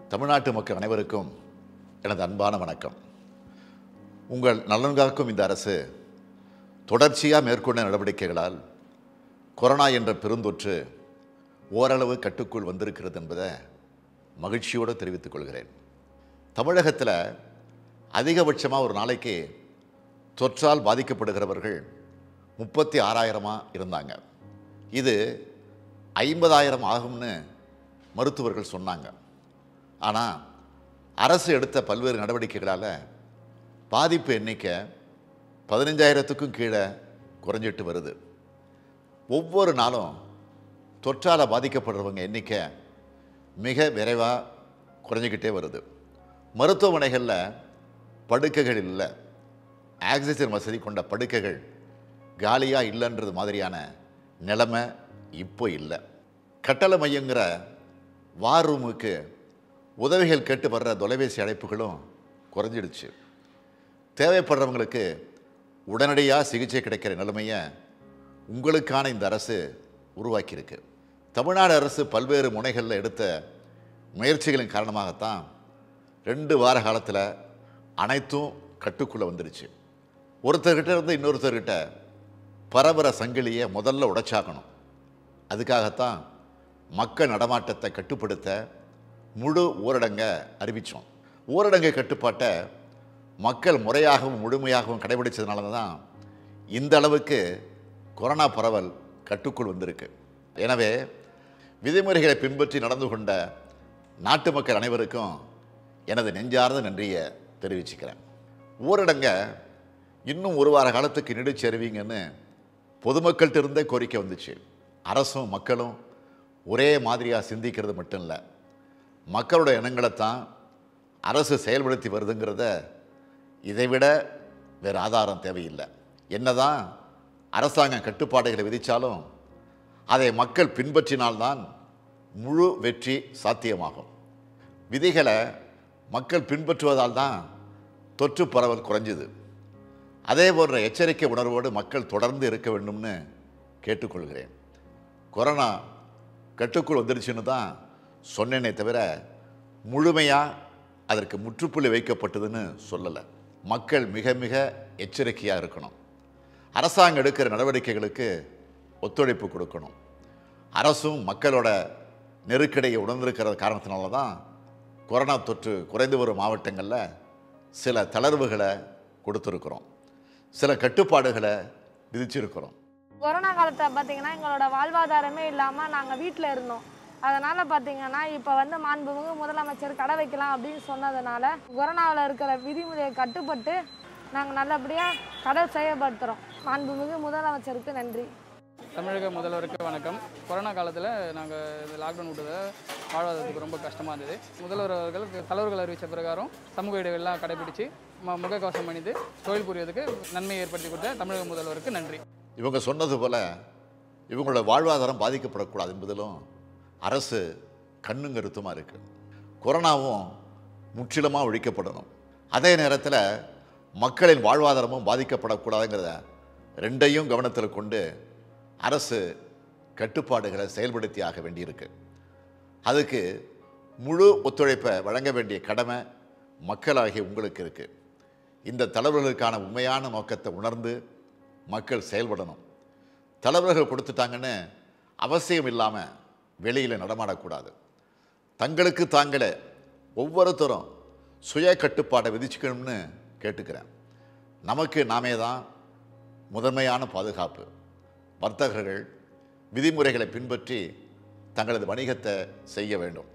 தமிழ்நாட்டு மக்கள் அனைவருக்கும் எனது அன்பான வணக்கம் உங்கள் நலன் காக்கும் இந்த அரசு தொடர்ச்சியாக மேற்கொண்ட நடவடிக்கைகளால் கொரோனா என்ற பெருந்தொற்று ஓரளவு கட்டுக்குள் வந்திருக்கிறது என்பதை மகிழ்ச்சியோடு தெரிவித்துக் கொள்கிறேன் தமிழகத்தில் அதிகபட்சமாக ஒரு நாளைக்கு தொற்றால் பாதிக்கப்படுகிறவர்கள் முப்பத்தி ஆறாயிரமாக இருந்தாங்க இது ஐம்பதாயிரம் ஆகும்னு மருத்துவர்கள் சொன்னாங்க ஆனால் அரசு எடுத்த பல்வேறு நடவடிக்கைகளால் பாதிப்பு எண்ணிக்கை பதினஞ்சாயிரத்துக்கும் கீழே குறைஞ்சிட்டு வருது ஒவ்வொரு நாளும் தொற்றால் பாதிக்கப்படுறவங்க எண்ணிக்கை மிக விரைவாக குறைஞ்சிக்கிட்டே வருது மருத்துவமனைகளில் படுக்கைகள் இல்லை ஆக்சிஜன் வசதி கொண்ட படுக்கைகள் காலியாக இல்லைன்றது மாதிரியான நிலைமை இப்போ இல்லை கட்டளை மையங்கிற வார் ரூமுக்கு உதவிகள் கேட்டு வர்ற தொலைபேசி அழைப்புகளும் குறைஞ்சிடுச்சு தேவைப்படுறவங்களுக்கு உடனடியாக சிகிச்சை கிடைக்கிற நிலைமையை உங்களுக்கான இந்த அரசு உருவாக்கியிருக்கு தமிழ்நாடு அரசு பல்வேறு முனைகளில் எடுத்த முயற்சிகளின் காரணமாகத்தான் ரெண்டு வார காலத்தில் அனைத்தும் கட்டுக்குள்ளே வந்துடுச்சு ஒருத்தர்கிட்ட இருந்து இன்னொருத்தர்கிட்ட பரபர சங்கிலியை முதல்ல உடைச்சாக்கணும் அதுக்காகத்தான் மக்கள் நடமாட்டத்தை கட்டுப்படுத்த முழு ஊரடங்கை அறிவித்தோம் ஊரடங்கு கட்டுப்பாட்டை மக்கள் முறையாகவும் முழுமையாகவும் கடைபிடிச்சதுனால தான் இந்த அளவுக்கு கொரோனா பரவல் கட்டுக்குள் வந்திருக்கு எனவே விதிமுறைகளை பின்பற்றி நடந்து கொண்ட நாட்டு மக்கள் அனைவருக்கும் எனது நெஞ்சார்ந்த நன்றியை தெரிவிச்சுக்கிறேன் ஊரடங்கை இன்னும் ஒரு வார காலத்துக்கு நீடிச்சு அறிவிங்கன்னு பொதுமக்கள்கிட்ட இருந்தே கோரிக்கை வந்துச்சு அரசும் மக்களும் ஒரே மாதிரியாக சிந்திக்கிறது மட்டும் இல்லை மக்களோட எண்ணங்களைத்தான் அரசு செயல்படுத்தி வருதுங்கிறத இதைவிட வேறு ஆதாரம் தேவையில்லை என்னதான் அரசாங்கம் கட்டுப்பாடுகளை விதித்தாலும் அதை மக்கள் பின்பற்றினால்தான் முழு வெற்றி சாத்தியமாகும் விதிகளை மக்கள் பின்பற்றுவதால் தான் தொற்று பரவல் குறைஞ்சுது அதே போன்ற எச்சரிக்கை உணர்வோடு மக்கள் தொடர்ந்து இருக்க வேண்டும்னு கேட்டுக்கொள்கிறேன் கொரோனா கட்டுக்குள் வந்துடுச்சுன்னு தான் சொன்னேனே தவிர முழுமையாக அதற்கு முற்றுப்புள்ளி வைக்கப்பட்டதுன்னு சொல்லலை மக்கள் மிக மிக எச்சரிக்கையாக இருக்கணும் அரசாங்கம் எடுக்கிற நடவடிக்கைகளுக்கு ஒத்துழைப்பு கொடுக்கணும் அரசும் மக்களோட நெருக்கடியை உணர்ந்திருக்கிற காரணத்தினால தான் கொரோனா தொற்று குறைந்து வரும் மாவட்டங்களில் சில தளர்வுகளை கொடுத்துருக்குறோம் சில கட்டுப்பாடுகளை விதிச்சிருக்கிறோம் கொரோனா காலத்தில் பார்த்தீங்கன்னா எங்களோட வாழ்வாதாரமே இல்லாமல் நாங்கள் வீட்டில் இருந்தோம் அதனால் பார்த்தீங்கன்னா இப்போ வந்து மாண்புமிகு முதலமைச்சர் கடை வைக்கலாம் அப்படின்னு சொன்னதுனால கொரோனாவில் இருக்கிற விதிமுறையை கட்டுப்பட்டு நாங்கள் நல்லபடியாக கடை செயல்படுத்துகிறோம் மாண்புமிகு முதலமைச்சருக்கு நன்றி தமிழக முதல்வருக்கு வணக்கம் கொரோனா காலத்தில் நாங்கள் இந்த லாக்டவுன் விட்டதை வாழ்வாதாரத்துக்கு ரொம்ப கஷ்டமாக இருந்தது முதல்வர் அவர்கள் தலைவர்கள் அறிவித்த பிரகாரம் சமூக இடைவெளிலாம் கடைபிடிச்சு ம முகக்கவசம் அணிந்து தொழில் புரிவதற்கு நன்மை ஏற்படுத்தி கொடுத்த தமிழக முதல்வருக்கு நன்றி இவங்க சொன்னது போல் இவங்களோட வாழ்வாதாரம் பாதிக்கப்படக்கூடாது என்பதிலும் அரசு கண்ணும் கருத்துமாக இருக்குது கொரோனாவும் முற்றிலுமாக ஒழிக்கப்படணும் அதே நேரத்தில் மக்களின் வாழ்வாதாரமும் பாதிக்கப்படக்கூடாதுங்கிறத ரெண்டையும் கவனத்தில் கொண்டு அரசு கட்டுப்பாடுகளை செயல்படுத்தி ஆக வேண்டியிருக்கு அதுக்கு முழு ஒத்துழைப்பை வழங்க வேண்டிய கடமை மக்களாகிய உங்களுக்கு இருக்குது இந்த தலைவர்களுக்கான உண்மையான நோக்கத்தை உணர்ந்து மக்கள் செயல்படணும் தலைவர்கள் கொடுத்துட்டாங்கன்னு அவசியம் இல்லாமல் வெளியில் நடமாடக்கூடாது தங்களுக்கு தாங்களே ஒவ்வொருத்தரும் சுய கட்டுப்பாடை விதிச்சுக்கணும்னு கேட்டுக்கிறேன் நமக்கு நாமே தான் முதன்மையான பாதுகாப்பு வர்த்தகர்கள் விதிமுறைகளை பின்பற்றி தங்களது வணிகத்தை செய்ய வேண்டும்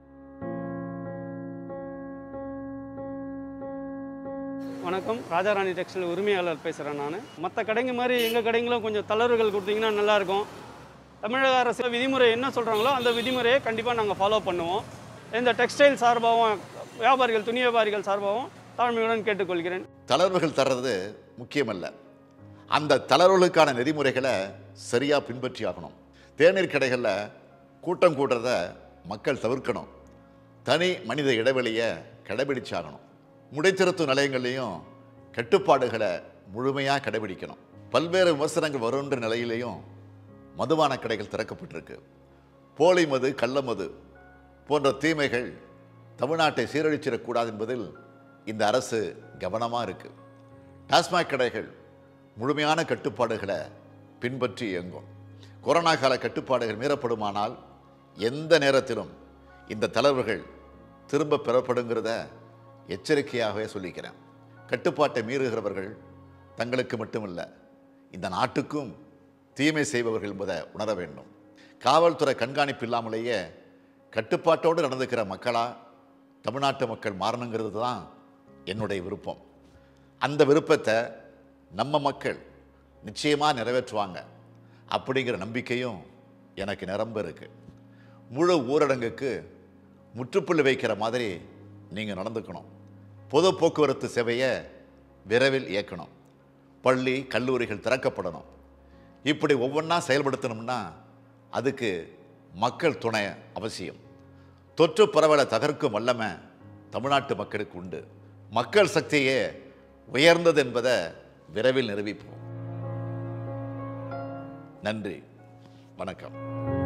வணக்கம் ராஜாராணி டெக்ஸ்டைல் உரிமையாளர் பேசுகிறேன் நான் மற்ற கடைங்க மாதிரி எங்கள் கடைங்களும் கொஞ்சம் தளர்வுகள் கொடுத்தீங்கன்னா நல்லாயிருக்கும் தமிழக அரசு விதிமுறை என்ன சொல்கிறாங்களோ அந்த விதிமுறையை கண்டிப்பாக நாங்கள் ஃபாலோ பண்ணுவோம் இந்த டெக்ஸ்டைல் சார்பாகவும் வியாபாரிகள் துணி வியாபாரிகள் சார்பாகவும் தாழ்மையுடன் கேட்டுக்கொள்கிறேன் தளர்வுகள் தர்றது முக்கியமல்ல அந்த தளர்வுகளுக்கான நெறிமுறைகளை சரியாக பின்பற்றி ஆகணும் தேநீர் கடைகளில் கூட்டம் கூட்டுறத மக்கள் தவிர்க்கணும் தனி மனித இடைவெளியை கடைபிடிச்சாகணும் முடைத்திருத்தும் நிலையங்கள்லையும் கட்டுப்பாடுகளை முழுமையாக கடைபிடிக்கணும் பல்வேறு விமர்சனங்கள் வருன்ற நிலையிலையும் மதுபான கடைகள் திறக்கப்பட்டிருக்கு போலி மது கள்ள மது போன்ற தீமைகள் தமிழ்நாட்டை சீரழிச்சிடக்கூடாது என்பதில் இந்த அரசு கவனமாக இருக்கு டாஸ்மாக் கடைகள் முழுமையான கட்டுப்பாடுகளை பின்பற்றி இயங்கும் கொரோனா கால கட்டுப்பாடுகள் மீறப்படுமானால் எந்த நேரத்திலும் இந்த தலைவர்கள் திரும்ப பெறப்படுங்கிறத எச்சரிக்கையாகவே சொல்லிக்கிறேன் கட்டுப்பாட்டை மீறுகிறவர்கள் தங்களுக்கு மட்டுமல்ல இந்த நாட்டுக்கும் தீமை செய்பவர்கள் என்பதை உணர வேண்டும் காவல்துறை கண்காணிப்பு இல்லாமலேயே கட்டுப்பாட்டோடு நடந்துக்கிற மக்களா தமிழ்நாட்டு மக்கள் மாறணுங்கிறது தான் என்னுடைய விருப்பம் அந்த விருப்பத்தை நம்ம மக்கள் நிச்சயமாக நிறைவேற்றுவாங்க அப்படிங்கிற நம்பிக்கையும் எனக்கு நிரம்ப இருக்கு முழு ஊரடங்குக்கு முற்றுப்புள்ளி வைக்கிற மாதிரி நீங்கள் நடந்துக்கணும் பொது போக்குவரத்து சேவையை விரைவில் இயக்கணும் பள்ளி கல்லூரிகள் திறக்கப்படணும் இப்படி ஒவ்வொன்றா செயல்படுத்தணும்னா அதுக்கு மக்கள் துணை அவசியம் தொற்று பரவலை தகர்க்கும் வல்லமை தமிழ்நாட்டு மக்களுக்கு உண்டு மக்கள் சக்தியே உயர்ந்தது என்பதை விரைவில் நிரூபிப்போம் நன்றி வணக்கம்